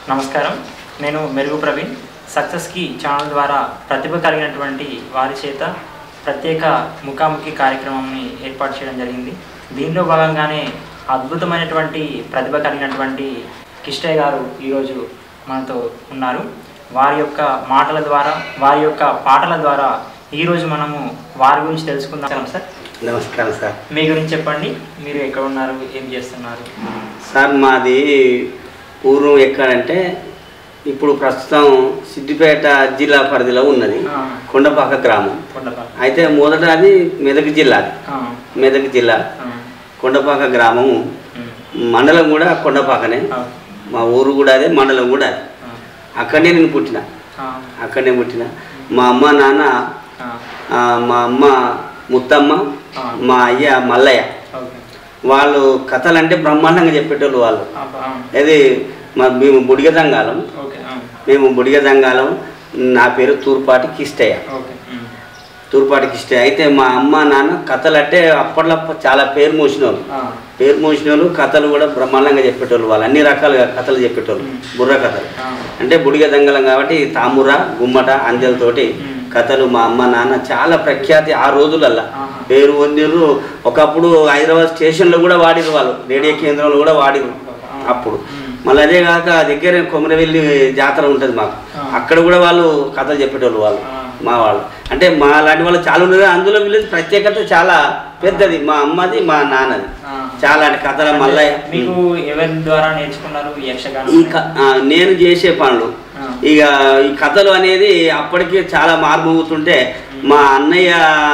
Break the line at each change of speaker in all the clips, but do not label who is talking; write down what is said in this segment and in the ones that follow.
నమస్కారం నేను మెరుగు ప్రవీణ్ సక్సెస్కి ఛానల్ ద్వారా ప్రతిభ కలిగినటువంటి వారి చేత ప్రత్యేక ముఖాముఖి కార్యక్రమాన్ని ఏర్పాటు చేయడం జరిగింది దీనిలో భాగంగానే అద్భుతమైనటువంటి ప్రతిభ కలిగినటువంటి కిష్టయ్య గారు ఈరోజు మనతో ఉన్నారు వారి యొక్క మాటల ద్వారా వారి యొక్క పాటల ద్వారా ఈరోజు మనము వారి గురించి తెలుసుకుందాం సార్
నమస్కారం సార్
మీ గురించి చెప్పండి మీరు ఎక్కడ ఉన్నారు ఏం చేస్తున్నారు
సార్ మాది పూర్వం ఎక్కడంటే ఇప్పుడు ప్రస్తుతం సిద్దిపేట జిల్లా పరిధిలో ఉన్నది
ఆ,
కొండపాక గ్రామం
కొండపాక
అయితే మొదట అది మెదక్ జిల్లా
ఆ,
మెదక్ జిల్లా
ఆ,
కొండపాక గ్రామం
ఉమ్,
మండలం కూడా కొండపాకనే
ఆ,
మా ఊరు కూడా అదే మండలం కూడా అదే
ఆ,
అక్కడనే నేను పుట్టిన
ఆ,
అక్కడనే పుట్టిన మా అమ్మ నాన్న
ఆ,
ఆ, మా అమ్మ ముత్తమ్మ
ఆ,
మా అయ్య మల్లయ్య
ఓకే.
వాళ్ళు కథలు అంటే బ్రహ్మాండంగా చెప్పేటోళ్ళు వాళ్ళు
ఆ, ఆ,
అది మా మేము బుడిగ దంగాలం
ఓకే ఆ,
మేము బుడిగ దంగాలం నా పేరు తూర్పాటి కిష్టయ్య
ఓకే ఉమ్,
తూర్పాటి కిష్టయ్య అయితే మా అమ్మ నాన్న కథలు అంటే అప్పట్లో చాలా పేరు మోసిన వాళ్ళు
ఆ,
పేరు మోసిన వాళ్ళు కథలు కూడా బ్రహ్మాండంగా చెప్పేటోళ్ళు వాళ్ళు అన్ని రకాలుగా కథలు చెప్పేటోళ్ళు
మ్.
బుర్ర కథలు
ఆ,
అంటే బుడిగ దంగలం కాబట్టి తాముర గుమ్మట అందెలతోటి
మ్.
కథలు మా అమ్మ నాన్న చాలా ప్రఖ్యాతి ఆ రోజులల్లా
ఆహా.
పేరు పొందిర్రు ఒకప్పుడు హైదరాబాద్ స్టేషన్లో కూడా వాడిరు వాళ్ళు రేడియో కేంద్రంలో కూడా వాడిరు
ఆ,
అప్పుడు
ఉమ్,
మళ్ళీ అదే కాక దగ్గర కొమరవెల్లి జాతర ఉంటుంది మాకు
ఆ.
అక్కడ కూడా వాళ్ళు కథలు చెప్పేటోళ్ళు వాళ్ళు
ఆ.
మా వాళ్ళు అంటే మా లాంటి వాళ్ళు చాలా ఉన్నారు అందులో వీళ్ళది ప్రత్యేకత చాలా పెద్దది మా అమ్మది మా నాన్నది
ఆ.
చాలా అంటే కథల మల్లయ్య
మీకు ఎవరి ద్వారా నేర్చుకున్నారు ఈ యక్షగానం
ఈ క- ఆ, నేను చేసే పనులు
ఆ,
ఇక ఈ కథలు అనేది అప్పటికి చాలా మారుమోగుతుంటే మా అన్నయ్య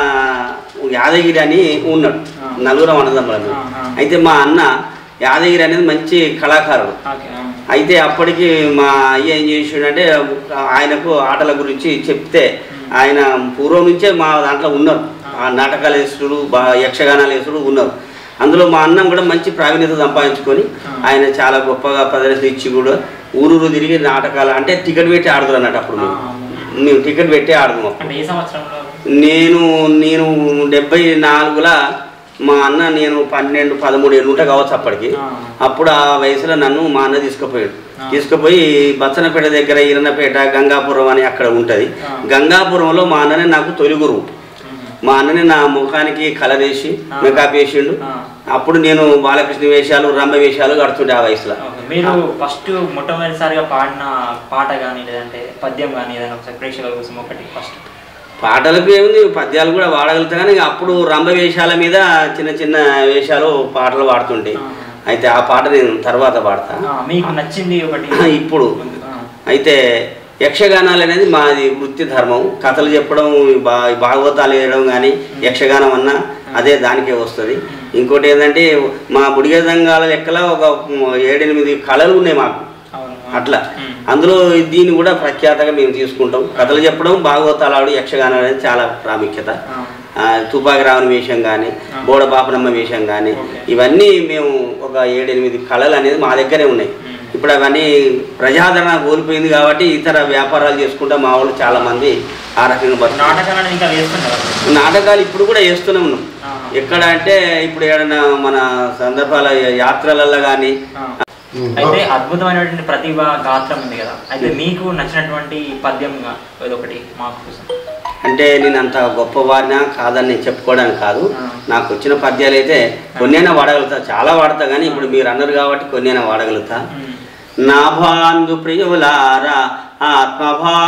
యాదగిరి అని ఉన్నాడు
ఆ.
నలుగురం అన్నదమ్ములం
ఆ, ఆ.
అయితే మా అన్న యాదగిరి అనేది మంచి కళాకారుడు
ఓకే ఆ,
అయితే అప్పటికి మా అయ్య ఏం చేసిండంటే ఆయనకు ఆటల గురించి చెప్తే ఆయన పూర్వం నుంచే మా దాంట్లో ఉన్నారు ఆ నాటకాలు వేసుడు బా యక్షగానాలు వేసుడు ఉన్నారు అందులో మా అన్నం కూడా మంచి ప్రావీణ్యత సంపాదించుకొని ఆయన చాలా గొప్పగా ప్రదర్శన ఇచ్చి కూడా ఊరూరు తిరిగి నాటకాలు అంటే టికెట్ పెట్టి ఆడుతారు అన్నట్టు అప్పుడు మేము. మేము టికెట్ పెట్టి ఆడుతున్నాం
అంటే ఏ సంవత్సరంలో
నేను నేను డెబ్బై నాలుగులా మా అన్న నేను పన్నెండు పదమూడు ఏళ్ళు ఉంటా కావచ్చు అప్పటికి
ఆ,
అప్పుడు ఆ వయసులో నన్ను మా అన్న తీసుకుపోయాడు
ఆ.
తీసుకుపోయి బచ్చనపేట దగ్గర ఈరన్నపేట గంగాపురం అని అక్కడ ఉంటుంది
ఆ.
గంగాపురంలో మా అన్ననే నాకు తొలి గురువు
ఉమ్,
మా అన్ననే నా ముఖానికి కలర్ వేసి
ఆ.
మేకప్ వేసిండు
ఆ,
అప్పుడు నేను బాలకృష్ణ వేషాలు రంభ వేషాలు కడుతుండే ఆ వయసులో
ఓకే. మీరు ఫస్ట్ మొట్టమొదటిసారిగా పాడిన పాట కానీ లేదంటే పద్యం కానీ ఏదైనా ఒకసారి ప్రేక్షకుల కోసం ఒకటి ఫస్ట్
పాటలకు ఏముంది పద్యాలు కూడా వాడగలుగుతా కానీ ఇక అప్పుడు రంభ వేషాల మీద చిన్న చిన్న వేషాలు పాటలు పాడుతుంటే అయితే ఆ పాట నేను తర్వాత పాడతా
మీకు నచ్చింది ఒకటి
ఇప్పుడు
ఆ,
అయితే యక్షగానాలు అనేది మాది వృత్తి ధర్మం కథలు చెప్పడం బా భాగవతాలు వేయడం కానీ యక్షగానం అన్నా అదే దానికే వస్తుంది ఇంకోటి ఏంటంటే మా బుడిగ సంఘాల లెక్కల ఒక ఏడెనిమిది కళలు ఉన్నాయి మాకు
అవును
అట్లా
ఉమ్,
అందులో దీన్ని కూడా ప్రఖ్యాతగా మేము తీసుకుంటాం కథలు చెప్పడం భాగవతాలు ఆడు యక్షగానం అనేది చాలా ప్రాముఖ్యత
ఆ,
ఆ, తుపాకి రావణ వేషం కానీ బోడ పాపనమ్మ వేషం కానీ
ఓకే.
ఇవన్నీ మేము ఒక ఏడెనిమిది కళలు అనేది మా దగ్గరే ఉన్నాయి
ఉమ్,
ఇప్పుడు అవన్నీ ప్రజాదరణ కోల్పోయింది కాబట్టి ఇతర వ్యాపారాలు చేసుకుంటా మా వాళ్ళు చాలా మంది ఆ రకంగా బతుకుతున్నారు.
నాటకాలను ఇంకా వేస్తున్నారు
నాటకాలు ఇప్పుడు కూడా వేస్తూనే ఉన్నాం
ఆ,
ఎక్కడ అంటే ఇప్పుడు ఏదైనా మన సందర్భాల యాత్రలలో కానీ
ఆ. అయితే అద్భుతమైనటువంటి ప్రతిభ గాత్రం ఉంది కదా అయితే మీకు నచ్చినటువంటి పద్యంగా ఒకటి మాకు కోసం
అంటే నేను అంత గొప్పవాడినా కాదని నేను చెప్పుకోవడానికి కాదు
ఆ.
నాకు వచ్చిన పద్యాలు అయితే కొన్నైనా వాడగలుగుతా చాలా వాడతా కానీ ఇప్పుడు మీరు అన్నారు కాబట్టి కొన్నైనా వాడగలుగుతా
ఉమ్,
నా బాంధు ప్రియులారా ఆత్మ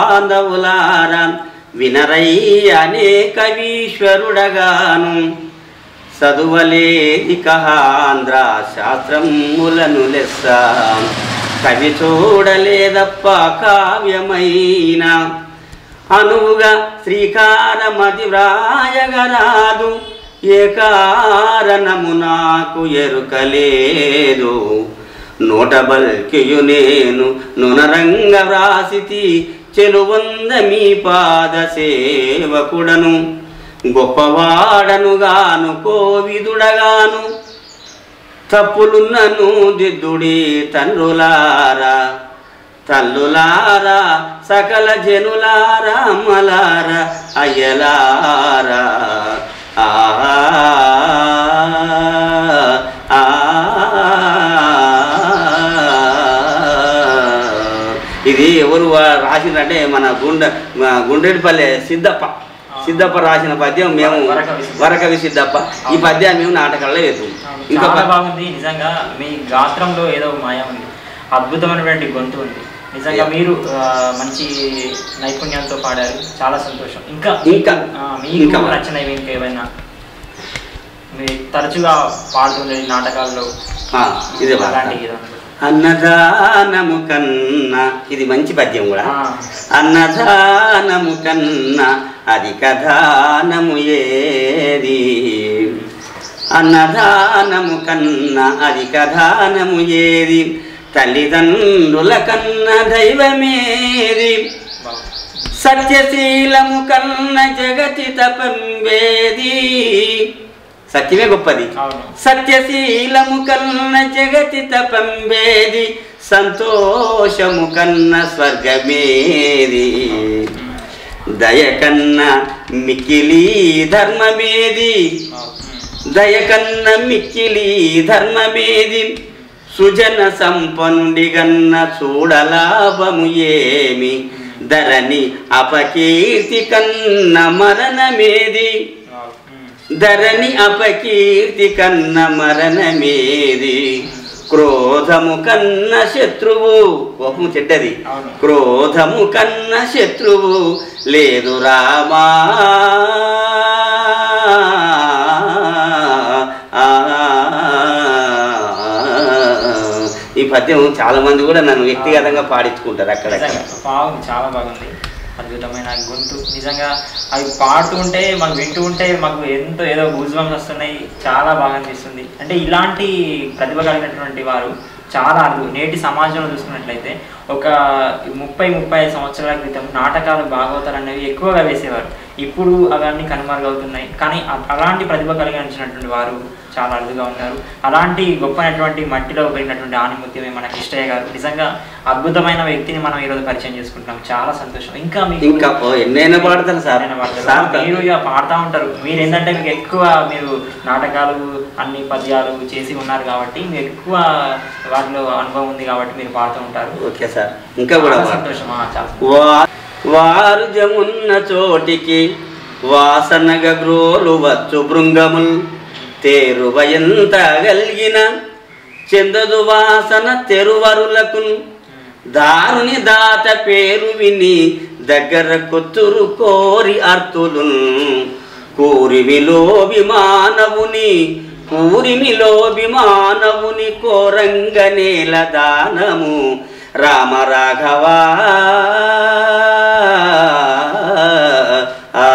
బాంధవులారా వినరై అనేక ఈశ్వరుడగాను చదువలేది కహాంధ్ర శాస్త్రములను లెస్స కవి చూడలేదప్ప కావ్యమైన అనువుగా శ్రీకారమతి వ్రాయగరాదు ఏ కారణము నాకు ఎరుకలేదు నోట బల్కియు నేను నునరంగ వ్రాసితి చెలువంద మీ పాద సేవకుడను గొప్పవాడనుగాను కోవిదుడగాను తప్పులున్నను దిద్దుడి తండ్రులారా తల్లులారా సకల జనులారా అమ్మలారా అయ్యలారా ఆ ఆ ఇది ఎవరు వా- రాసిందంటే మన గుండె మా గుండెడిపల్లె సిద్ధప్ప సిద్ధప్ప రాసిన పద్యం మేము
వరకవి సిద్ధప్ప.
వరకవి సిద్ధప్ప ఈ పద్యాన్ని మేము నాటకాల్లో వేస్తాం ఇంకా
చాలా
ప-
బాగుంది నిజంగా మీ గాత్రంలో ఏదో మాయ ఉంది అద్భుతమైనటువంటి గొంతు ఉంది నిజంగా మీరు ఆ, మంచి నైపుణ్యంతో పాడారు చాలా సంతోషం ఇంకా
ఇంకా
ఆ, మీకు
ఇంకా.
నచ్చినవి ఇంకా ఏమైనా మీరు తరచుగా పాడుతుండే నాటకాల్లో
ఆ, ఇదే పాట.
అలాంటి ఏదో అనుకో.
అన్నదానము కన్నా ఇది మంచి పద్యం కూడా
ఆ,
అన్నదానము కన్నా అధిక దానము ఏది అన్నదానము కన్నా అధిక దానము ఏది తల్లిదండ్రుల కన్నా దైవమేది
బాగుంది.
సత్యశీలము కన్న జగతి తపంవేది సత్యమే గొప్పది
అవును
సత్యశీలము కన్న జగతి తపంవేది సంతోషము కన్న స్వర్గమేది దయ కన్న మిక్కిలి ధర్మమేది దయ కన్న మిక్కిలి ధర్మమేది సుజన సంపన్నుడి గన్న చూడలాభము ఏమి ధరణి అపకీర్తి కన్న మరణమేది ధరణి అపకీర్తి కన్న మరణమేది క్రోధము కన్న శత్రువు కోపము చెడ్డది
అవును.
క్రోధము కన్న శత్రువు లేదు రామా ఈ పద్యం చాలా మంది కూడా నన్ను వ్యక్తిగతంగా పాడించుకుంటారు అక్కడక్కడ
నిజంగా బాగుంది చాలా బాగుంది అద్భుతమైన గొంతు నిజంగా అవి పాడుతూ ఉంటే మాకు వింటూ ఉంటే మాకు ఎంతో ఏదో భూజ్వం వస్తున్నాయి చాలా బాగా అనిపిస్తుంది అంటే ఇలాంటి ప్రతిభ కలిగినటువంటి వారు చాలా అరుదు నేటి సమాజంలో చూసుకున్నట్లయితే ఒక ముప్పై ముప్పై ఐదు సంవత్సరాల క్రితం నాటకాలు భాగవతాలు అనేవి ఎక్కువగా వేసేవారు ఇప్పుడు అవన్నీ కనుమరుగవుతున్నాయి కానీ అ- అలాంటి ప్రతిభ కలిగించినటువంటి వారు చాలా అరుదుగా ఉన్నారు అలాంటి గొప్పనటువంటి మట్టిలో పెరిగినటువంటి ఆనిముత్యమే మన కిష్టయ్య గారు నిజంగా అద్భుతమైన వ్యక్తిని మనం ఈరోజు పరిచయం చేసుకుంటాం చాలా సంతోషం ఇంకా మీకు
ఇంకా ఓ, ఎన్నైనా పాడతాను సార్
ఎన్నైనా పాడతారు.
సార్
మీరు ఇక పాడుతూ ఉంటారు మీరు ఏంటంటే మీకు ఎక్కువ మీరు నాటకాలు అన్ని పద్యాలు చేసి ఉన్నారు కాబట్టి మీకు ఎక్కువ వాటిలో అనుభవం ఉంది కాబట్టి మీరు పాడుతూ ఉంటారు
ఓకే సార్ ఇంకా కూడా
చాలా
పాడతాను.
సంతోషం ఆ, చాలా
వా- వారు జమున్న చోటికి వాసనగ గ్రోలు వచ్చు భృంగముల్ తేరు భయంత గల్గిన చెందదు వాసన తెరువరులకు దారుని దాత పేరు విని దగ్గర కొత్తురు కోరి అర్తులు కూరిమిలోబి మానవుని కూరిమిలోబి మానవుని కోరంగ నేల దానము రామ రాఘవా ఆ,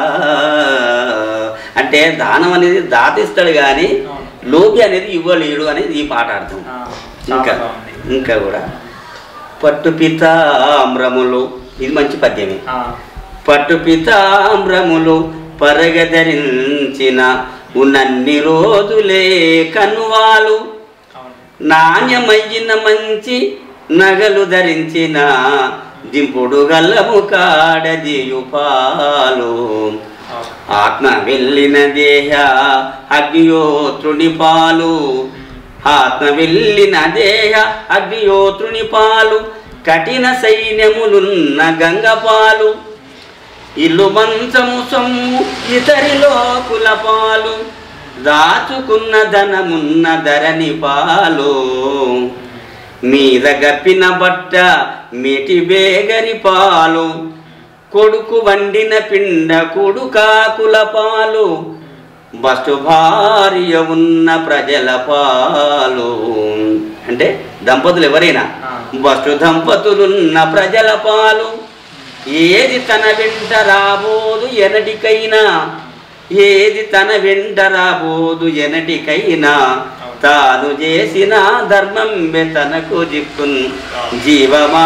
అంటే దానం అనేది దాతిస్తాడు కానీ లోపి అనేది ఇవ్వలేడు అనేది ఈ పాట అర్థం
ఆ,
ఇంకా
చాలా బాగుంది
ఇంకా కూడా పట్టు పితామ్రములు ఇది మంచి పద్యమే
ఆ,
పట్టు పితామ్రములు పరగధరించిన ఉన్నన్ని రోజులే కనువాలు
అవును
నాణ్యమయ్యిన మంచి నగలు ధరించిన దింపుడు గల్లము కాడదియు పాలు
అవును.
ఆత్మ వెళ్ళిన దేహ అగ్నియోత్రుని పాలు ఆత్మ వెళ్ళిన దేహ అగ్నియోత్రుని పాలు కఠిన సైన్యములున్న గంగ పాలు ఇల్లు మంచము సొమ్ము ఇతరి లోకుల పాలు దాచుకున్న ధనమున్న ధరణి పాలు మీద గప్పిన బట్ట మేటి బేగరి పాలు కొడుకు వండిన పిండ కొడుకాకుల పాలు బస్టు భార్య ఉన్న ప్రజల పాలు అంటే దంపతులు ఎవరైనా
ఆ.
బస్టు దంపతులున్న ప్రజల పాలు ఏది తన వెంట రాబోదు ఎనటికైనా ఏది తన వెంట రాబోదు ఎనటికైనా తాను చేసిన ధర్మం తనకు దిక్కున్ జీవమా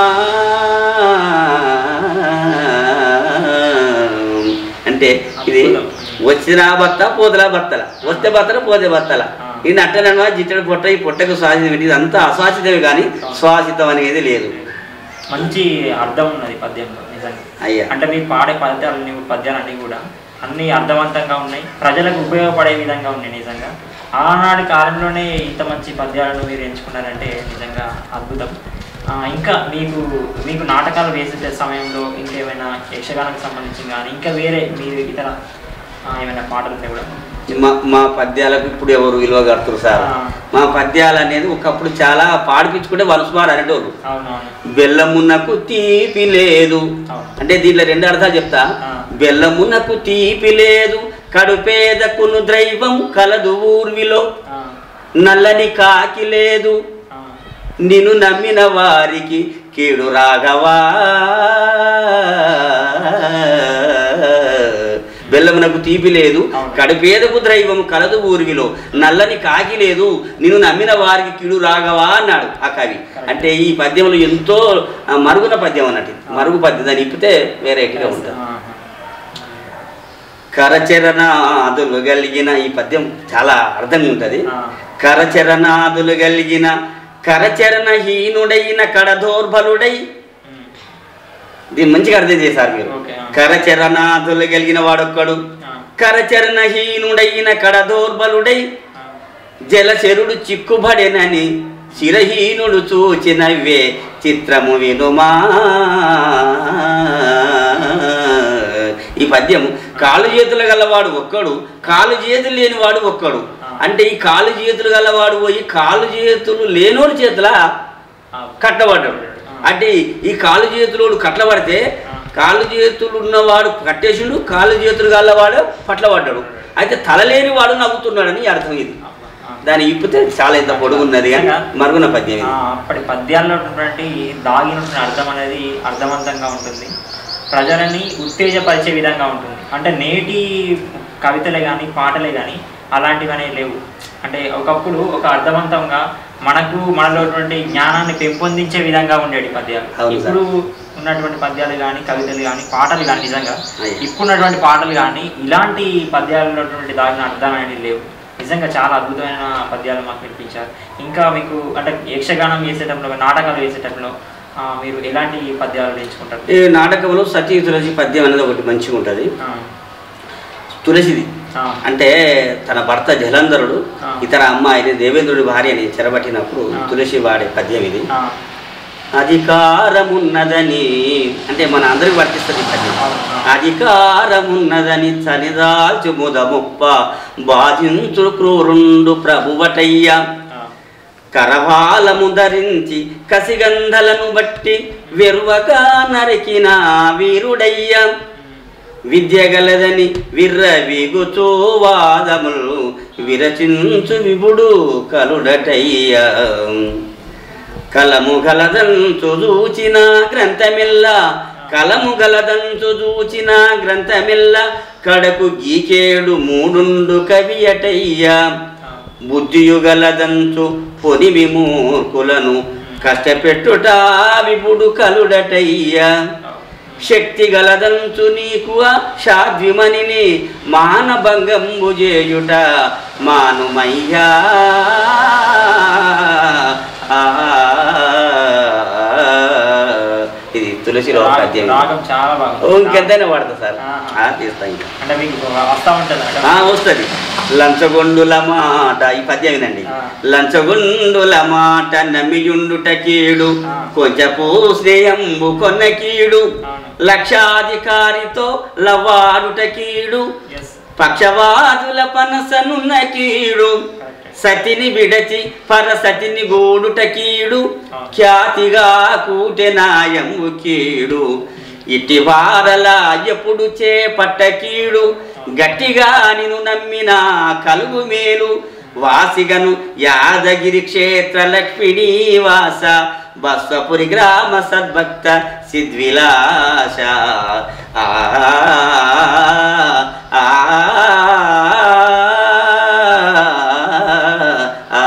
అంటే ఇది వచ్చిన భర్త పోతల భర్తల వస్తే భర్తల పోతే భర్తల ఈ నట్టనడమ జిట్టడు పొట్ట ఈ పొట్టకు శ్వాసితం ఇది అంతా అశ్వాసితమే కానీ శ్వాసితం అనేది లేదు
మంచి అర్థం ఉన్నది పద్యంలో నిజంగా
అయ్యా
అంటే మీరు పాడే పద్యాలన్నీ పద్యాలన్నీ కూడా అన్ని అర్థవంతంగా ఉన్నాయి ప్రజలకు ఉపయోగపడే విధంగా ఉన్నాయి నిజంగా ఆనాటి కాలంలోనే ఇంత మంచి పద్యాలను మీరు ఎంచుకున్నారంటే నిజంగా అద్భుతం ఆ, ఇంకా మీకు మీకు నాటకాలు వేసే సమయంలో ఇంకేమైనా యక్షగానానికి సంబంధించి కానీ ఇంకా వేరే మీరు ఇతర ఆ, ఏమైనా పాటలు ఉంటే కూడా
మా మా పద్యాలకు ఇప్పుడు ఎవరు విలువ కడుతున్నారు సార్
ఆ.
మా పద్యాలు అనేది ఒకప్పుడు చాలా పాడిపించుకుంటే వలసమారు అనేటోళ్ళు
అవునవును
బెల్లమునకు తీపి లేదు
అవును.
అంటే దీంట్లో రెండు అర్థాలు చెప్తా
ఆ.
బెల్లమునకు తీపి లేదు కడుపేదకును ద్రైవం కలదు ఊర్విలో
ఆ,
నల్లని కాకి లేదు
ఆ,
నిన్ను నమ్మిన వారికి కీడు రాగవా బెల్లమునకు తీపి లేదు
అవును.
కడుపేదకు ద్రైవము కలదు ఊర్విలో నల్లని కాకి లేదు నిన్ను నమ్మిన వారికి కీడు రాగవా అన్నాడు ఆ కవి అంటే ఈ పద్యంలో ఎంతో ఆ, మరుగున పద్యం అన్నట్టు ఇది. మరుగు పద్యం దాన్ని ఇప్పితే వేరే ఎట్లా ఉంటుంది
ఆహా.
కరచరణాదులు కలిగిన ఈ పద్యం చాలా అర్థంగా ఉంటుంది
ఆ.
కరచరణాదులు కలిగిన కరచరణ హీనుడైన కడదోర్బలుడై
ఉమ్,
దీన్ని మంచిగా అర్థం చేశారు మీరు
ఓకే, ఆ.
కరచరణాదులు కలిగిన వాడొక్కడు
ఆ,
కరచరణ హీనుడైన కడదోర్బలుడై
ఆ,
జలచరుడు చిక్కుబడెనని శిరహీనుడు చూచినవే చిత్రము వినుమా ఈ పద్యము కాలు చేతులు గలవాడు ఒక్కడు కాలు చేతులు లేనివాడు ఒక్కడు అంటే ఈ కాలు చేతులు గలవాడు పోయి కాలు చేతులు లేనోడి చేతుల
ఆ,
కట్టబడ్డాడు అంటే ఈ కాలు చేతులోడు కట్టబడితే కాలు చేతులు ఉన్నవాడు కట్టేసిండు కాలు చేతులు గలవాడు పట్లబడ్డాడు అయితే తల లేని వాడు నవ్వుతున్నాడని అర్థం ఇది
ఆ.
దాన్ని ఇప్పితే చాలా ఇంత పొడుగున్నది కానీ మరుగున పద్యం
ఆ,
ఇది
అప్పటి పద్యాల్లో ఉన్నటువంటి దాగినటువంటి అర్థం అనేది అర్థవంతంగా ఉంటుంది ప్రజలని ఉత్తేజపరిచే విధంగా ఉంటుంది అంటే నేటి కవితలే కానీ పాటలే కానీ అలాంటివి అనేవి లేవు అంటే ఒకప్పుడు ఒక అర్థవంతంగా మనకు మనలో ఉన్నటువంటి జ్ఞానాన్ని పెంపొందించే విధంగా ఉండేవి పద్యాలు
అవును సార్.
ఇప్పుడు ఉన్నటువంటి పద్యాలు కానీ కవితలు కానీ పాటలు కానీ నిజంగా
అయ్యే.
ఇప్పుడున్నటువంటి పాటలు కానీ ఇలాంటి పద్యాలలో ఉన్నటువంటి దాగిన అర్థం అనేవి లేవు నిజంగా చాలా అద్భుతమైన పద్యాలు మాకు వినిపించారు ఇంకా మీకు అంటే యక్షగానం చేసేటప్పుడు నాటకాలు వేసేటప్పుడు ఆ, మీరు ఎలాంటి పద్యాలు నేర్చుకుంటారు
ఈ నాటకంలో సతీ తులసి పద్యం అనేది ఒకటి మంచిగా ఉంటుంది
ఆ,
తులసిది
ఆ,
అంటే తన భర్త జలంధరుడు
ఆ.
ఇతర అమ్మాయిని దేవేంద్రుడి భార్యని చెరబట్టినప్పుడు
ఆ.
తులసి వాడే పద్యం ఇది
ఆ,
అధికారమున్నదని అంటే మన అందరికి వర్తిస్తుంది ఈ పద్యం
అవును, ఆ.
అధికారమున్నదని చనిదాల్చు ముదముప్ప బాధించు క్రూరుండు ప్రభువటయ్య
ఆ,
కరవాలము ధరించి కసిగంధలను బట్టి వెరువగా నరికిన వీరుడయ్య విద్య గలదని విర్ర విగుచూ వాదములు విరచించు విభుడు కలుడటయ్య కలము గలదంచు చూచిన గ్రంథమిల్ల కలము గలదంచు చూచిన గ్రంథమిల్ల కడకు గీకేడు మూడుండు కవియటయ్యా
ఆ,
బుద్ధియుగలదంచు పొనిమి మూర్ఖులను కష్టపెట్టుట విపుడు కలుడటయ్యా
ఆ,
శక్తి గలదంచు నీకు షాద్విమణిని మానభంగంబు చేయుట మానుమయ్యా ఆ, ఇది తులసిలో
రాగం-
పద్యం
రాగం చాలా
ఓ,
బాగుంది
ఇంకెంతైనా వాడతా సార్
ఆహా.
ఆ, తీస్తా ఇంకా
అంటే మీకు వస్తా ఉంటుంది
ఆ, వస్తుంది లంచగొండుల మాట ఈ పద్యం వినండి
ఆ.
లంచగొండుల మాట నమ్మియుండుట కీడు
ఆ.
కొంచెపు శ్రేయంబు కొన్న కీడు
అవును.
లక్షాధికారితో లవాడుట కీడు
ఎస్
పక్షవాదుల పనసనున్న కీడు
కరెక్ట్
సతిని విడచి పరసతిని గూడుట కీడు
ఆ.
ఖ్యాతిగా కూటె నాయంబు కీడు ఇట్టి వారల ఎప్పుడు చేపట్ట కీడు గట్టిగా నిన్ను నమ్మిన కలుగు మేలు వాసిగను యాదగిరి క్షేత్ర లక్ష్మిణీ వాస బస్వపురి గ్రామ సద్భక్త సిద్విలాస ఆ ఆ, ఆ,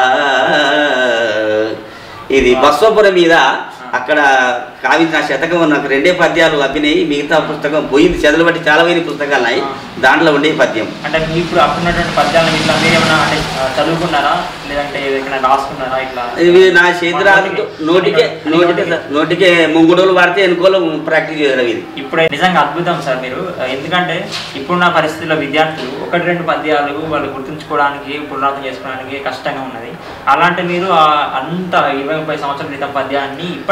ఇది బస్వపురం మీద అక్కడ కావించిన శతకం నాకు రెండే పద్యాలు అభినయి మిగతా పుస్తకం పోయింది చదువు బట్టి చాలా పోయిన పుస్తకాలు ఉన్నాయి దాంట్లో ఉండే పద్యం
అంటే మీ ఇప్పుడు అప్పుడున్నటువంటి పద్యాలను ఇట్లా మీరు ఏమైనా అంటే ఆ, చదువుకున్నారా లేదంటే ఎక్కడైనా రాసుకున్నారా ఇట్లా
ఇవి నా చేతిరాలతో నోటికే నోటికే నోటికే ముంగుడోలు వాడితే ఎన్నికోలు ప్రాక్టీస్ చేయడం ఇది
ఇప్పుడే నిజంగా అద్భుతం సార్ మీరు ఎందుకంటే ఇప్పుడున్న పరిస్థితుల్లో విద్యార్థులు ఒకటి రెండు పద్యాలు వాళ్ళు గుర్తుంచుకోవడానికి పునరావృతం చేసుకోవడానికి కష్టంగా ఉన్నది అలాంటి మీరు ఆ అంత ఇరవై ముప్పై సంవత్సరాల క్రితం పద్యాన్ని ఇప్పటి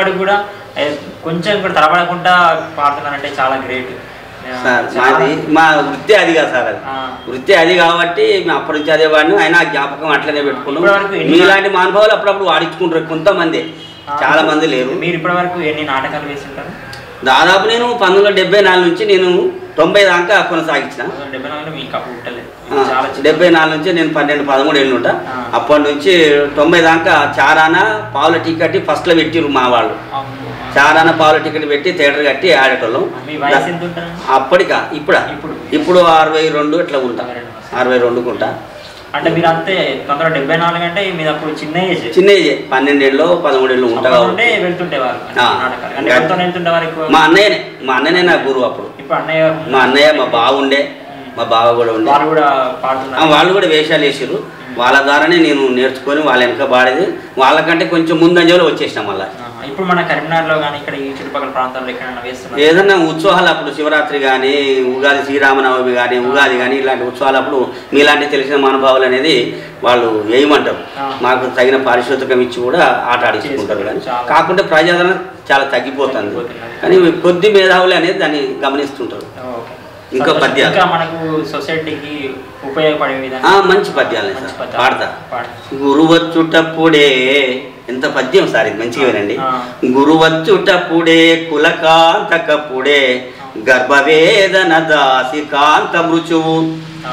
ఇప్పటికి కూడా ఏ, కొంచెం కూడా తడబడకుండా పాడుతున్నారంటే చాలా గ్రేట్
సార్ మాది మా వృత్తి అది కాదు సార్ అది వృత్తి అది కాబట్టి మేము అప్పటి నుంచి అదే వాడిని ఆయన ఆ జ్ఞాపకం అట్లనే పెట్టుకున్నాం
ఇప్పటివరకు ఎన్ని
మీలాంటి మానుభావులు అప్పుడప్పుడు వాడించుకుంటారు కొంతమంది చాలా మంది లేరు
మీరు ఇప్పటి వరకు ఎన్ని నాటకాలు వేస్తుంటారు
దాదాపు నేను పంతొమ్మిది వందల డెబ్బై నాలుగు నుంచి నేను తొంభై దాకా కొనసాగించిన
డెబ్బై నాలుగులో మీకు అప్పుడు పుట్టలేదు
ఆ,
చాలా చిన్న-
డెబ్బై నాలుగు నుంచి నేను పన్నెండు పదమూడు ఏళ్ళు ఉంటా
ఆ.
అప్పటి నుంచి తొంభై దాకా చారాన పావుల టికెట్ ఫస్ట్లో పెట్టిరు మా వాళ్ళు
అమ్మో.
చారాన పావుల టికెట్ పెట్టి థియేటర్ కట్టి ఆడేటోళ్ళం
మీ వయసు ఎంత ఉంటారు
అప్పటికా ఇప్పుడా
ఇప్పుడు
ఇప్పుడు అరవై రెండు ఇట్లా ఉంటా
అరవై రెండు.
అరవై రెండుకుంటా
అంటే మీరు అంతే తొందర డెబ్బై నాలుగు అంటే మీరు అప్పుడు చిన్న ఏజ్
చిన్న ఏజే పన్నెండేళ్ళు పదమూడేళ్ళు ఉంటా
అప్పటి నుండే
కాబట్టి
వెళ్తుండేవారు
ఆ.
నాటకాలు అంటే
ఇంకా-
ఎవరితో వెళ్తుండేవారు ఎక్కువ
మా అన్నయ్యనే మా అన్ననే నా గురువు అప్పుడు
ఇప్పుడు అన్నయ్య గారు
మా అన్నయ్య మా బావ ఉండే మా బావ కూడా ఉండే
వారు కూడా
ఆ,
పాడుతున్నారు
వాళ్ళు కూడా వేషాలు వేసారు వాళ్ళ ద్వారానే నేను నేర్చుకొని వాళ్ళ వెనక పాడేది వాళ్ళకంటే కొంచెం ముందంజలో వచ్చేసినాం మళ్ళీ
ఆ, ఇప్పుడు మన కరీంనగర్లో కానీ ఇక్కడ ఈ చుట్టుపక్కల ప్రాంతాల్లో ఎక్కడైనా వేస్తున్నారు
ఏదన్నా ఉత్సవాలు అప్పుడు శివరాత్రి కానీ ఉగాది శ్రీరామనవమి కానీ ఉగాది కానీ ఇలాంటి ఉత్సవాలు అప్పుడు మీలాంటి తెలిసిన మహానుభావులు అనేది వాళ్ళు వేయమంటారు
ఆ.
మాకు తగిన పారితోషికం ఇచ్చి కూడా ఆట ఆడించుకుంటారు కానీ
చాలా.
కాకుంటే ప్రజాదరణ చాలా తగ్గిపోతుంది
తగ్గిపోతున్నది.
కానీ కొద్ది మేధావులు అనేది దాన్ని గమనిస్తుంటారు
ఓకే.
ఇంకో
సంతోషం.
పద్యాలు.
ఇంకా మనకు సొసైటీకి ఉపయోగపడే
ఆ,
విధంగా
మంచి పద్యాలే
మంచి
సార్
పద్యాలు.
పాడతా
పాడు.
గురువచ్చుటప్పుడే ఎంత పద్యం సార్ ఇది మంచిగా వినండి
ఆ.
గురువచ్చుటప్పుడే కులకాంతకప్పుడే గర్భవేదన దాసి కాంత మృచువు
ఆ,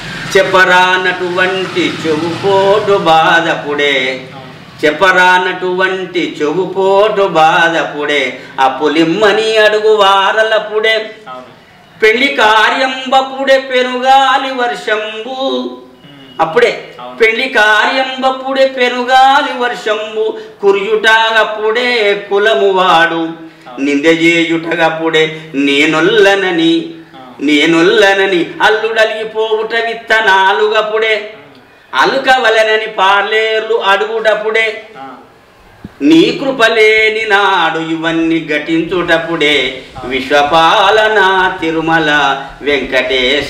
చెప్పరానటువంటి చెవుపోటు బాధపుడే
ఆ,
చెప్పరానటువంటి చెవుపోటు బాధపుడే అప్పులిమ్మని అడుగు వారలపుడే
అవును
పెళ్లి కార్యంబపుడే పెనుగాలి వర్షంబు
ఉమ్,
అప్పుడే
అవును.
పెళ్లి కార్యంబప్పుడే పెనుగాలి వర్షంబు కుర్యుటగప్పుడే కులము వాడు నిందజేయుటగప్పుడే నేనొల్లనని నేనొల్లనని అల్లుడలిగిపోవుట విత్తనాలుగప్పుడే అలుకవలనని పార్లేర్లు అడుగుటప్పుడే
ఆ,
నీ కృపలేని నాడు ఇవన్నీ ఘటించుటప్పుడే విశ్వపాలన తిరుమల వెంకటేశ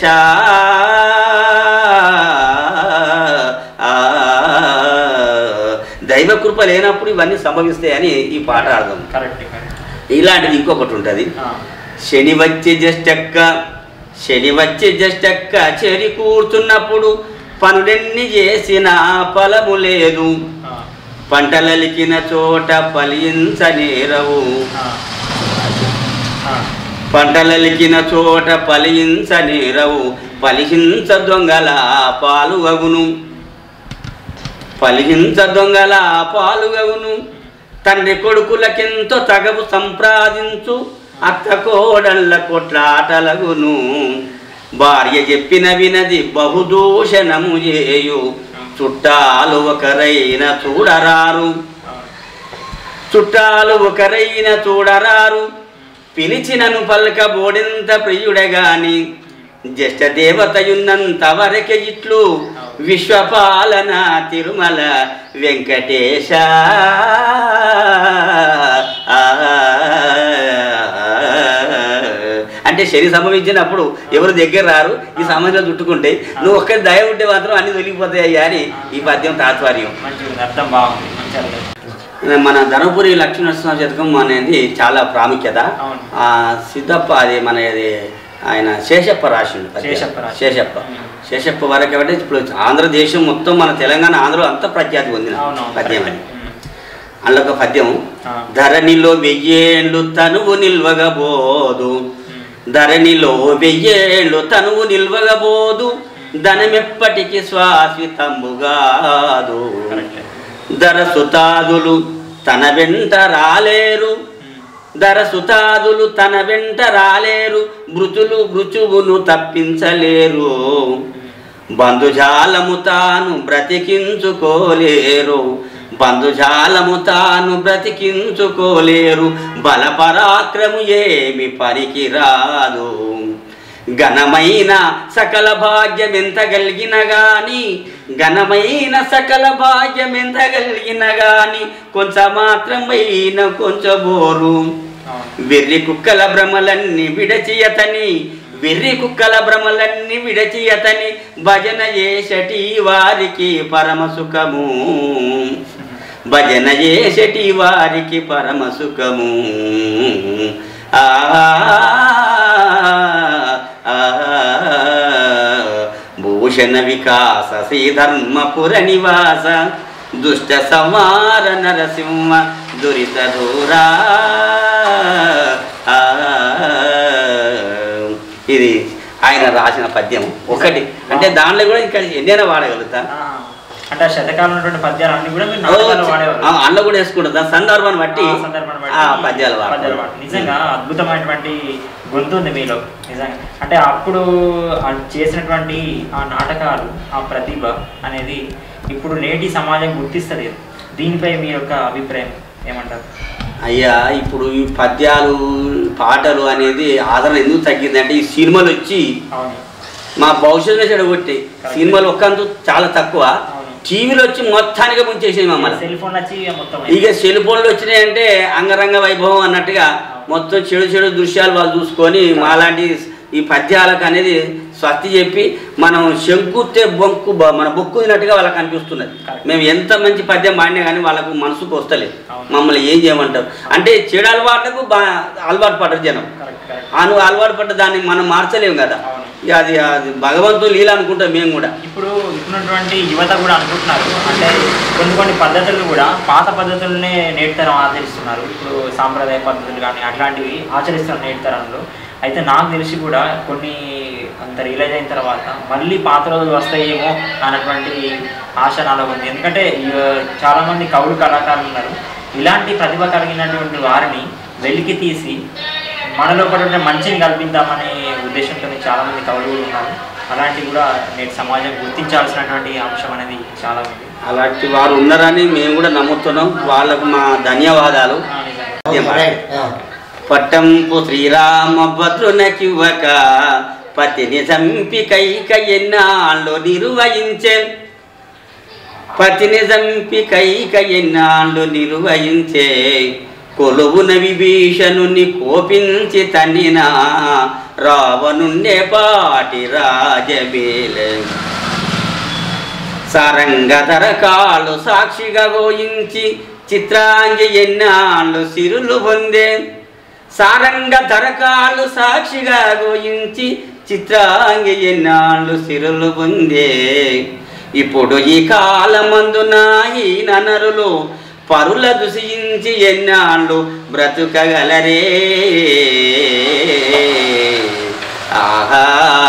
ఆ, దైవ కృప లేనప్పుడు ఇవన్నీ సంభవిస్తాయని ఈ పాట అర్థం
కరెక్ట్ కరెక్ట్
ఇలాంటిది ఇంకొకటి ఉంటుంది
ఆ,
శని వచ్చి జస్టక్క శని వచ్చి జస్టక్క చెరి కూర్చున్నప్పుడు పనులెన్ని చేసినా ఫలము లేదు
ఆ,
పంటలలికిన చోట ఫలించనేరవు
ఆ, ఆ,
పంటలలికిన చోట ఫలించనేరవు ఫలించ దొంగల పాలుగగును ఫలించ దొంగల పాలుగగును తండ్రి కొడుకులకెంతో తగవు సంప్రాదించు అత్త కోడళ్ళ కొట్లాటలగును భార్య చెప్పిన వినది బహుదూషణము చేయు చుట్టాలు ఒకరైన చూడరారు
ఆ,
చుట్టాలు ఒకరైన చూడరారు పిలిచినను పలకబోడెంత ప్రియుడగాని జ్యేష్ఠ దేవతయున్నంత వరకే ఇట్లు విశ్వపాలన తిరుమల వెంకటేశ అంటే శని సంభవించినప్పుడు ఎవరు దగ్గర రారు ఈ సమాజంలో చుట్టుకుంటే నువ్వు ఒక్కరి దయ ఉంటే మాత్రం అన్ని తొలగిపోతాయి అయ్యా అని ఈ పద్యం తాత్పర్యం
మంచిగా ఉంది అర్థం బాగుంది మంచి అర్థం
మన ధర్మపురి లక్ష్మీనరసింహ శతకం అనేది చాలా ప్రాముఖ్యత
అవును.
ఆ సిద్ధప్ప అది మన ఇది ఆయన శేషప్ప రాసిండు పద్యం.
శేషప్ప రాసిండు.
శేషప్ప
ఉమ్.
శేషప్ప వరకు అంటే ఇప్పుడు ఆంధ్రదేశం మొత్తం మన తెలంగాణ ఆంధ్రలో అంత ప్రఖ్యాతి పొందిన
అవునవును
పద్యం అది
కరెక్ట్. ఉమ్.
అందులో ఒక పద్యం
ఆ.
ధరణిలో వెయ్యేళ్ళు తనువు నిల్వగబోదు
ఉమ్.
ధరణిలో వెయ్యేళ్ళు తనువు నిల్వగబోదు ధనమెప్పటికి శ్వాసితంబుగాదు
కరెక్ట్.
ధరసుతాదులు తన వెంట రాలేరు
ఉమ్.
ధరసుతాదులు తన వెంట రాలేరు మృతులు మృచువును తప్పించలేరు బంధుజాలము తాను బ్రతికించుకోలేరు బంధుజాలము తాను బ్రతికించుకోలేరు బలపరాక్రము ఏమి పనికిరాదు ఘనమైన సకల భాగ్యం ఎంత కలిగిన గాని ఘనమైన సకల భాగ్యం ఎంత కలిగిన గాని కొంచెం మాత్రమైన కొంచెం బోరు
అవును.
వెర్రి కుక్కల భ్రమలన్నీ విడచియతని వెర్రి కుక్కల భ్రమలన్నీ విడచియతని భజన చేసటి వారికి పరమ సుఖము భజన చేసటి వారికి పరమ సుఖము ఆ ఆ, భూషణ వికాస శ్రీధర్మపుర నివాస దుష్ట సంహార నరసింహ దురిత దూరా ఆ, ఇది ఆయన రాసిన పద్యం ఒకటి అంటే దాంట్లో కూడా ఇంకా ఎన్నైనా వాడగలుగుతా
ఆ, అంటే ఆ శతకాలం ఉన్నటువంటి పద్యాలు అన్ని కూడా మీరు నాటకాల్లో వాడేవారు
ఆ, అందులో కూడా వేసుకుంటా దాని సందర్భాన్ని బట్టి
ఆ సందర్భాన్ని బట్టి
ఆ పద్యాలు
పద్యాలు
వాడతారు
వాడతారు. నిజంగా అద్భుతమైనటువంటి గొంతు ఉంది మీలో నిజంగా అంటే అప్పుడు ఆ చేసినటువంటి ఆ నాటకాలు ఆ ప్రతిభ అనేది ఇప్పుడు నేటి సమాజం గుర్తిస్తలేదు దీనిపై మీ యొక్క అభిప్రాయం ఏమంటారు
అయ్యా ఇప్పుడు ఈ పద్యాలు పాటలు అనేది ఆదరణ ఎందుకు తగ్గిందంటే ఈ సినిమాలు వచ్చి
అవును
మా భవిష్యత్తులో చెడగొట్టాయి సినిమాలు ఒక్కంతు చాలా తక్కువ
అవును.
టీవీలు వచ్చి మొత్తానికి ముంచేసాయి మమ్మల్ని
సెల్ ఫోన్ వచ్చి ఇక మొత్తం
ఇక సెల్ ఫోన్లు వచ్చినాయంటే అంగరంగ వైభవం అన్నట్టుగా మొత్తం చెడు చెడు దృశ్యాలు వాళ్ళు చూసుకొని మాలాంటి ఈ పద్యాలకు అనేది స్వస్తి చెప్పి మనం శంకుతే బొంకు బ- మన బొక్కు తిన్నట్టుగా వాళ్ళకి అనిపిస్తున్నది
Correct.
మేము ఎంత మంచి పద్యం పాడినా కానీ వాళ్ళకు మనసుకు వస్తలేదు
అవును.
మమ్మల్ని ఏం చేయమంటారు అంటే చెడు అలవాట్లకు బా అలవాటు పడరు జనం
కరెక్ట్ కరెక్ట్
ఆ నువ్వు అలవాటు పడ్డ దాన్ని మనం మార్చలేము కదా
అవును.
ఇక అది అది భగవంతుడు లీల అనుకుంటాం మేము కూడా
ఇప్పుడు ఇప్పుడున్నటువంటి యువత కూడా అనుకుంటున్నారు అంటే కొన్ని కొన్ని పద్ధతులు కూడా పాత పద్ధతులనే నేటి తరం ఆచరిస్తున్నారు ఇప్పుడు సాంప్రదాయ పద్ధతులు కానీ అట్లాంటివి ఆచరిస్తున్నారు నేటి తరంలో అయితే నాకు తెలిసి కూడా కొన్ని అంత రియలైజ్ అయిన తర్వాత మళ్ళీ పాత రోజులు వస్తాయేమో అన్నటువంటి ఆశ నాలో ఉంది ఎందుకంటే ఇవ- చాలామంది కవులు కళాకారులు ఉన్నారు ఇలాంటి ప్రతిభ కలిగినటువంటి వారిని వెలికి తీసి మనలో పడిన మంచిని కల్పిద్దామనే ఉద్దేశంతో చాలా మంది కవులు కూడా ఉన్నారు అలాంటివి కూడా నేటి సమాజం గుర్తించాల్సినటువంటి అంశం అనేది చాలా ఉంది
అలాంటి వారు ఉన్నారని మేము కూడా నమ్ముతున్నాం వాళ్ళకు మా ధన్యవాదాలు
ఆ, నిజంగా.
పద్యం పాడు.
రైట్ ఆ.
పట్టంపు శ్రీరామ భద్రునకివ్వక పతిని చంపి కైక ఎన్నాళ్ళు నిర్వహించే పతిని చంపి కైక ఎన్నాళ్ళు నిర్వహించే కొలువున విభీషణుని కోపించి తన్నిన రావణుండే పాటి రాజబేలే సారంగధర కాళ్ళు సాక్షిగా గోయించి చిత్రాంగి ఎన్నాళ్ళు సిరులు పొందే సారంగ ధరకాళ్ళు సాక్షిగా గోయించి చిత్రాంగి ఎన్నాళ్ళు సిరులు పొందే ఇప్పుడు ఈ కాలమందున ఈ ననరులు పరుల దుసించి ఎన్నాళ్ళు బ్రతుకగలరే ఆహా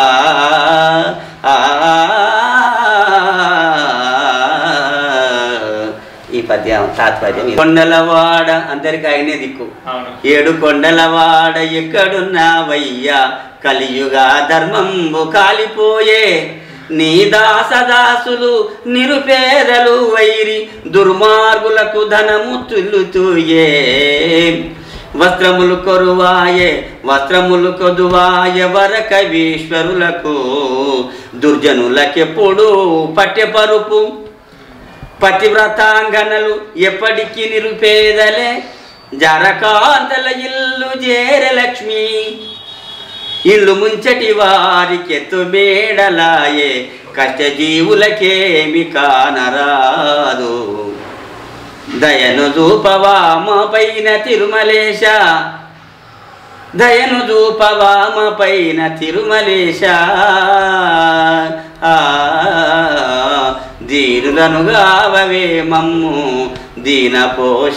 ఈ పద్యం తాత్పర్యం ఇది. కొండలవాడ అందరికి ఆయనే దిక్కు
అవును
ఏడు కొండలవాడ ఎక్కడున్నావయ్యా కలియుగా ధర్మంబు కాలిపోయే నీ దాసదాసులు నిరుపేదలు వైరి దుర్మార్గులకు ధనము తుల్లుతూయే వస్త్రములు కొరువాయే వస్త్రములు కొదువాయ వరకవీశ్వరులకు దుర్జనులకెప్పుడు పట్టెపరుపు పతివ్రతాంగనలు ఎప్పటికీ నిరుపేదలే జరకాంతల ఇల్లు చేర లక్ష్మి ఇల్లు ముంచటి వారికెత్తు మేడలాయే కష్టజీవులకేమి కానరాదు దయను దూపవామ పైన తిరుమలేశ దయను దూపవామ పైన తిరుమలేశ ఆ, దీనులనుగావవే మమ్ము దీన పోష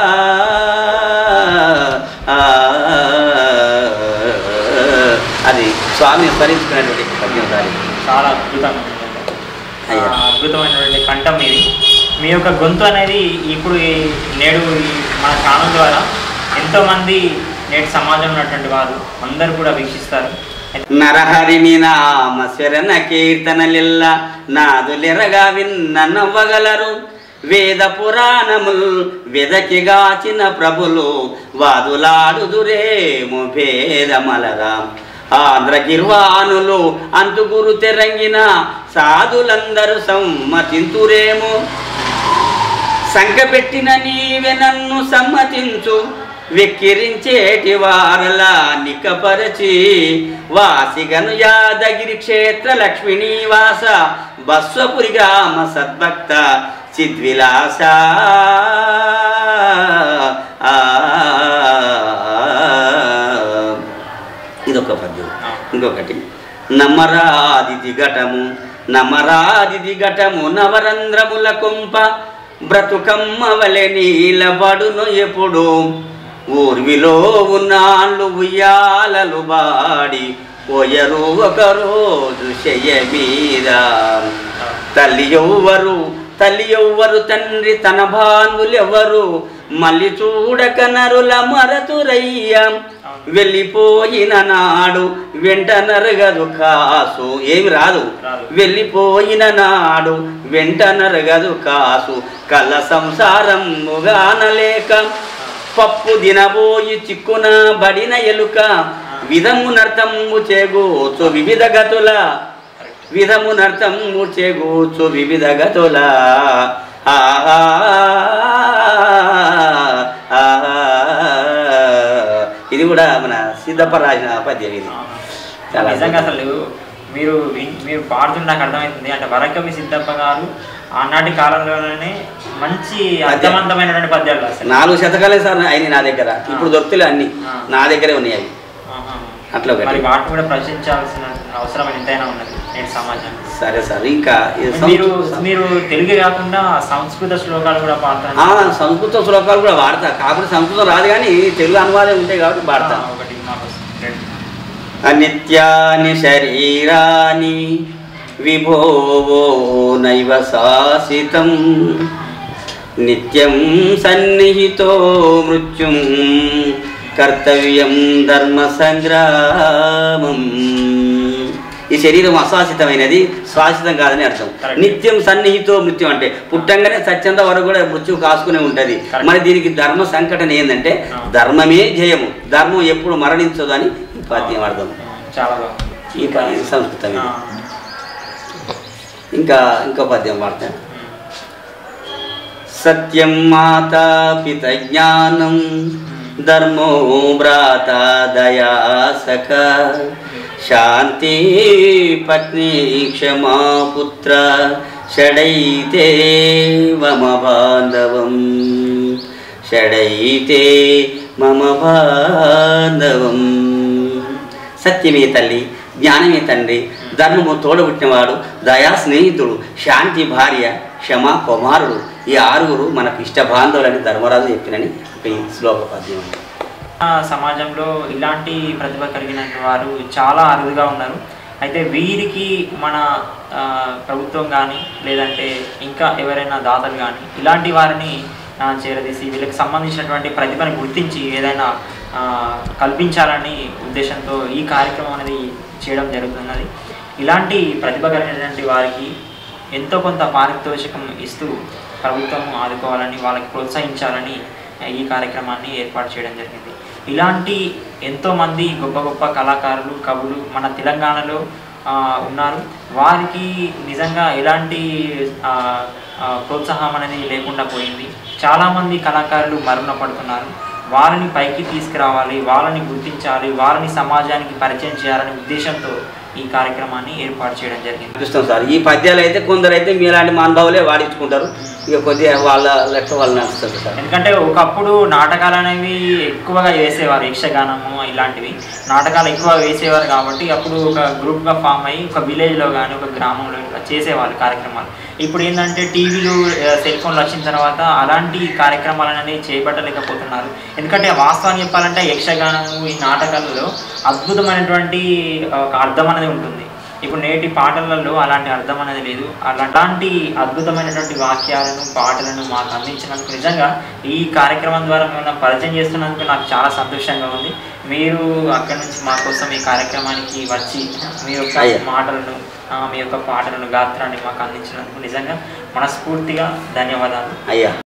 అది స్వామి స్మరించుకున్నటువంటి పద్యం దారి
చాలా అద్భుతంగా ఉంది
అయ్యా.
ఆ, అద్భుతమైనటువంటి కంఠం ఇది మీ యొక్క గొంతు అనేది ఇప్పుడు ఈ నేడు ఈ మన ఛానల్ ద్వారా ఎంతోమంది నేటి సమాజంలో ఉన్నటువంటి వారు అందరూ కూడా వీక్షిస్తారు
నరహరిని నామ శరణ కీర్తనలిల్ల నాదులెరగా విన్న నవ్వగలరు వేద పురాణముల్ వెదకిగాచిన ప్రభులు వాదులాడుదురేమో భేదమలరా ఆంధ్రగిర్వానులు అంతుగురు తెరంగిన సాధులందరూ సమ్మతింతురేమో సంకపెట్టిన నీవే నన్ను సమ్మతించు వెక్కిరించేటి వారలా నికపరచి వాసిగను యాదగిరి క్షేత్ర లక్ష్మిణీవాస బస్వపురి గ్రామ సద్భక్త చిద్విలాస ఆ, ఇదొక పద్యం ఇంకొకటి నమరాదిది ఘటము నమరాదిది ఘటము నవరంధ్రముల కొంప బ్రతుకమ్మ వలె నీలబడును ఎప్పుడు ఊర్విలో ఉన్నాళ్ళు ఉయ్యాలలు బాడి పోయరు ఒకరోజు శయ మీద తల్లి ఎవ్వరు తల్లి ఎవ్వరు తండ్రి తన బాంధులెవ్వరు మళ్ళీ చూడక నరుల మరతురయ్య వెళ్ళిపోయిన నాడు వెంట నరగదు కాసు ఏమి రాదు
రాదు.
వెళ్ళిపోయిన నాడు వెంట నరగదు కాసు కళ్ళ సంసారం ముగానలేక పప్పు దినబోయి చిక్కున బడిన ఎలుక విధమునర్థము చేగూచు వివిధ గతుల విధమునర్థము చేగూచు వివిధ గతుల ఆహా, ఆహా. ఇది కూడా మన సిద్ధప్ప రాసిన పద్యం ఇది చాలా
నిజంగా అసలు మీరు విన్- మీరు పాడుతుంటే నాకు అర్థమవుతుంది అంటే వరకవి సిద్ధప్ప గారు ఆనాటి కాలంలోనే మంచి అర్థవంతమైనటువంటి పద్యాలు అసలు
నాలుగు శతకాలే సార్ అయినాయి నా దగ్గర ఇప్పుడు దొరుకుతలే అన్ని
ఆ.
నా దగ్గరే ఉన్నాయి అవి
ఆహా.
అట్లా ఒకటి.
మరి వాటిని కూడా ప్రశ్నించాల్సిన అవసరం ఎంతైనా ఉన్నది నేటి సమాజానికి
సరే సార్ ఇంకా ఇది
మీరు
సంస్కృత-
మీరు తెలుగు కాకుండా సంస్కృత శ్లోకాలు కూడా
ఆ,
పాడతారు
సంస్కృత శ్లోకాలు కూడా వాడతా కాకపోతే సంస్కృతం రాదు కానీ తెలుగు అనువాదం ఉంటాయి కాబట్టి వాడతా
ఒకటి మాకు రెండు.
అనిత్యాని శరీరాని విభోవో నైవ శాసితం నిత్యం సన్నిహితో మృత్యుం కర్తవ్యం ధర్మ సంగ్రామం ఈ శరీరం అశాశ్వతమైనది శాశ్వతం కాదని అర్థం
Correct.
నిత్యం సన్నిహితో మృత్యం అంటే పుట్టంగానే సత్యంత వరకు కూడా మృత్యు కాసుకునే ఉంటది
Correct.
మరి దీనికి ధర్మ సంకటన ఏంటంటే
ఆ.
ధర్మమే జయము ధర్మం ఎప్పుడు మరణించదు అని ఈ పద్యం అర్థం
చాలా బాగుంది
ఈ పద్యం సంస్కృతం
ఆ,
ఇది. ఇంకా ఇంకో పద్యం వాడతా సత్యం మాతా పిత జ్ఞానం ధర్మో భ్రాత దయా సఖ శాంతి పత్ని క్షమా పుత్ర షడైతే మమ బాంధవం షడైతే మమ బాంధవం సత్యమే తల్లి జ్ఞానమే తండ్రి ధర్మము తోడబుట్టినవాడు దయా స్నేహితుడు శాంతి భార్య క్షమ కుమారుడు ఈ ఆరుగురు మనకు ఇష్ట బాంధవులని ధర్మరాజు చెప్పినని ఒక ఈ శ్లోక పద్యం
ఆ సమాజంలో ఇలాంటి ప్రతిభ కలిగిన వారు చాలా అరుదుగా ఉన్నారు అయితే వీరికి మన ఆ, ప్రభుత్వం కానీ లేదంటే ఇంకా ఎవరైనా దాతలు కానీ ఇలాంటి వారిని ఆ, చేరదీసి వీళ్ళకి సంబంధించినటువంటి ప్రతిభను గుర్తించి ఏదైనా ఆ, కల్పించాలని ఉద్దేశంతో ఈ కార్యక్రమం అనేది చేయడం జరుగుతున్నది ఇలాంటి ప్రతిభ కలిగినటువంటి వారికి ఎంతో కొంత పారితోషికం ఇస్తూ ప్రభుత్వం ఆదుకోవాలని వాళ్ళకి ప్రోత్సహించాలని ఈ కార్యక్రమాన్ని ఏర్పాటు చేయడం జరిగింది ఇలాంటి ఎంతోమంది గొప్ప గొప్ప కళాకారులు కవులు మన తెలంగాణలో ఆ, ఉన్నారు వారికి నిజంగా ఎలాంటి ఆ, ఆ, ప్రోత్సాహం అనేది లేకుండా పోయింది చాలామంది కళాకారులు మరుగున పడుతున్నారు వారిని పైకి తీసుకురావాలి వాళ్ళని గుర్తించాలి వాళ్ళని సమాజానికి పరిచయం చేయాలనే ఉద్దేశంతో ఈ కార్యక్రమాన్ని ఏర్పాటు చేయడం జరిగింది
చూస్తాం సార్ ఈ పద్యాలు అయితే కొందరు అయితే మీలాంటి మానభావులే వాడించుకుంటారు ఇక కొద్దిగా వాళ్ళ లెక్క వాళ్ళు నడుస్తుంది సార్
ఎందుకంటే ఒకప్పుడు నాటకాలు అనేవి ఎక్కువగా వేసేవారు యక్షగానము ఇలాంటివి నాటకాలు ఎక్కువ వేసేవారు కాబట్టి అప్పుడు ఒక గ్రూప్గా ఫామ్ అయ్యి ఒక విలేజ్లో కానీ ఒక గ్రామంలో ఇట్లా చేసేవాళ్ళు కార్యక్రమాలు ఇప్పుడు ఏంటంటే టీవీలు సెల్ ఫోన్లు వచ్చిన తర్వాత అలాంటి కార్యక్రమాలు అనేవి చేపట్టలేకపోతున్నారు ఎందుకంటే వాస్తవాన్ని చెప్పాలంటే యక్షగానము ఈ నాటకాలలో అద్భుతమైనటువంటి ఒక అర్థం అనేది ఉంటుంది ఇప్పుడు నేటి పాటలలో అలాంటి అర్థం అనేది లేదు అలాంటి అద్భుతమైనటువంటి వాక్యాలను పాటలను మాకు అందించినందుకు నిజంగా ఈ కార్యక్రమం ద్వారా మేము పరిచయం చేస్తున్నందుకు నాకు చాలా సంతోషంగా ఉంది మీరు అక్కడి నుంచి మా కోసం ఈ కార్యక్రమానికి వచ్చి మీ యొక్క
అయ్యా.
మాటలను ఆ, మీ యొక్క పాటలను గాత్రాన్ని మాకు అందించినందుకు నిజంగా మనస్ఫూర్తిగా ధన్యవాదాలు
అయ్యా